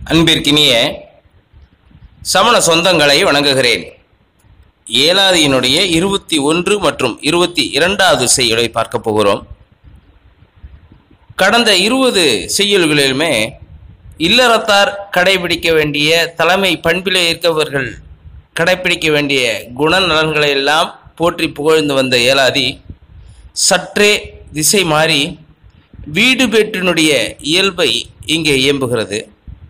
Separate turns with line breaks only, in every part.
அன்பிற்கினிய சமண சொந்தங்களை வணங்குகிறேன் ஏலாதியினுடைய இருபத்தி ஒன்று மற்றும் இருபத்தி இரண்டாவது செய்யுளை பார்க்க போகிறோம் கடந்த இருபது செய்யுள்களிலுமே இல்லறத்தார் கடைபிடிக்க வேண்டிய தலைமை பண்பிலே இருக்கவர்கள் கடைபிடிக்க வேண்டிய குணநலன்களை எல்லாம் போற்றி புகழ்ந்து வந்த ஏலாதி சற்றே திசை மாறி வீடு பேற்றினுடைய இயல்பை இங்கே இயம்புகிறது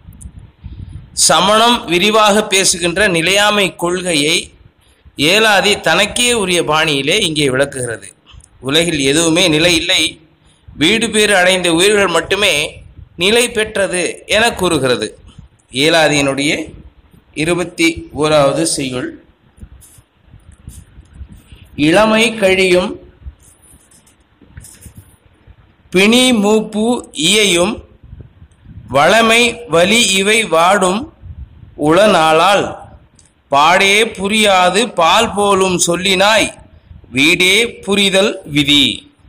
சமணம் விரிவாக பேசுகின்ற நிலையாமை கொள்கையை ஏலாதி தனக்கே உரிய பாணியிலே இங்கே விளக்குகிறது உலகில் எதுவுமே நிலை இல்லை வீடு பேறு அடைந்த உயிர்கள் மட்டுமே நிலை பெற்றது என கூறுகிறது ஏலாதியினுடைய இருபத்தி ஓராவது செய்யுள் இளமை கழியும் பிணி மூப்பு இயையும் வளமை வலி இவை வாடும் உளநாளால் பாடே புரியாது பால் போலும் சொல்லினாய் வீடே புரிதல் விதி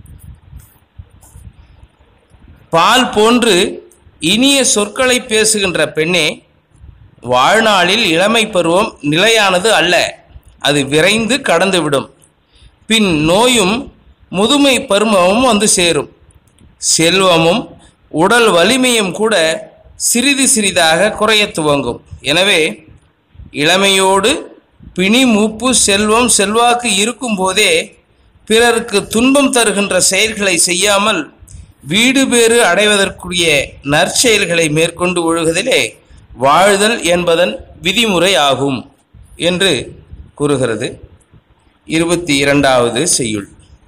பால் போன்று இனிய சொற்களை பேசுகின்ற பெண்ணே வாழ்நாளில் இளமை பருவம் நிலையானது அல்ல அது விரைந்து கடந்துவிடும் பின் நோயும் முதுமை பருவமும் வந்து சேரும் செல்வமும் உடல் வலிமையும் கூட சிறிது சிறிதாக குறையத் துவங்கும் எனவே இளமையோடு பிணி மூப்பு செல்வம் செல்வாக்கு இருக்கும்போதே பிறருக்கு துன்பம் தருகின்ற செயல்களை செய்யாமல் வீடு பேறு அடைவதற்குரிய நற்செயல்களை மேற்கொண்டு ஒழுகுதலே வாழ்தல் என்பதன் விதிமுறை ஆகும் என்று கூறுகிறது இருபத்தி இரண்டாவது செய்யுள்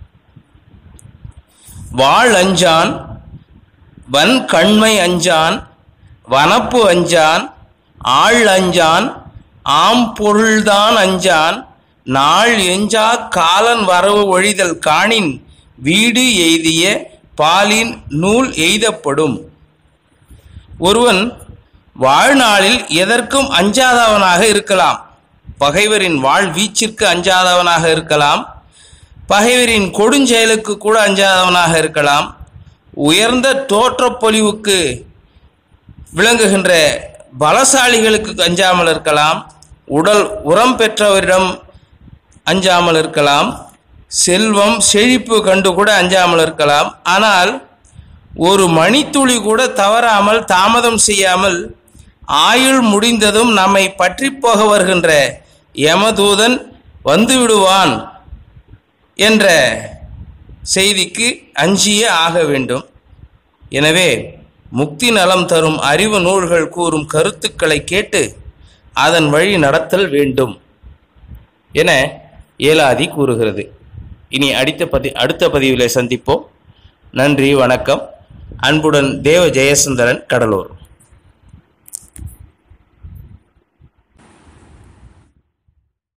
வாழ் அஞ்சான் வன் கண்மை அஞ்சான் வனப்பு அஞ்சான் ஆள் அஞ்சான் ஆம் பொருள்தான் அஞ்சான் நாள் எஞ்சா காலன் வரவு ஒழிதல் காணின் வீடு எய்திய பாலின் நூல் எய்தப்படும் ஒருவன் வாழ்நாளில் எதற்கும் அஞ்சாதவனாக இருக்கலாம் பகைவரின் வாழ் வீச்சிற்கு அஞ்சாதவனாக இருக்கலாம் பகைவரின் கொடுஞ்செயலுக்கு கூட அஞ்சாதவனாக இருக்கலாம் உயர்ந்த தோற்றப்பொலிவுக்கு விளங்குகின்ற பலசாலிகளுக்கு அஞ்சாமல் இருக்கலாம் உடல் உரம் பெற்றவரிடம் அஞ்சாமல் இருக்கலாம் செல்வம் செழிப்பு கண்டு கூட அஞ்சாமல் இருக்கலாம் ஆனால் ஒரு மணித்துளி கூட தவறாமல் தாமதம் செய்யாமல் ஆயுள் முடிந்ததும் நம்மை பற்றி போக வருகின்ற யமதூதன் வந்து விடுவான் என்ற செய்திக்கு அஞ்சியே ஆக வேண்டும் எனவே முக்தி நலம் தரும் அறிவு நூல்கள் கூறும் கருத்துக்களை கேட்டு அதன் வழி நடத்தல் வேண்டும் என ஏலாதி கூறுகிறது இனி அடுத்த பதி அடுத்த பதிவிலே சந்திப்போம் நன்றி வணக்கம் அன்புடன் தேவ ஜெயசுந்தரன் கடலூர்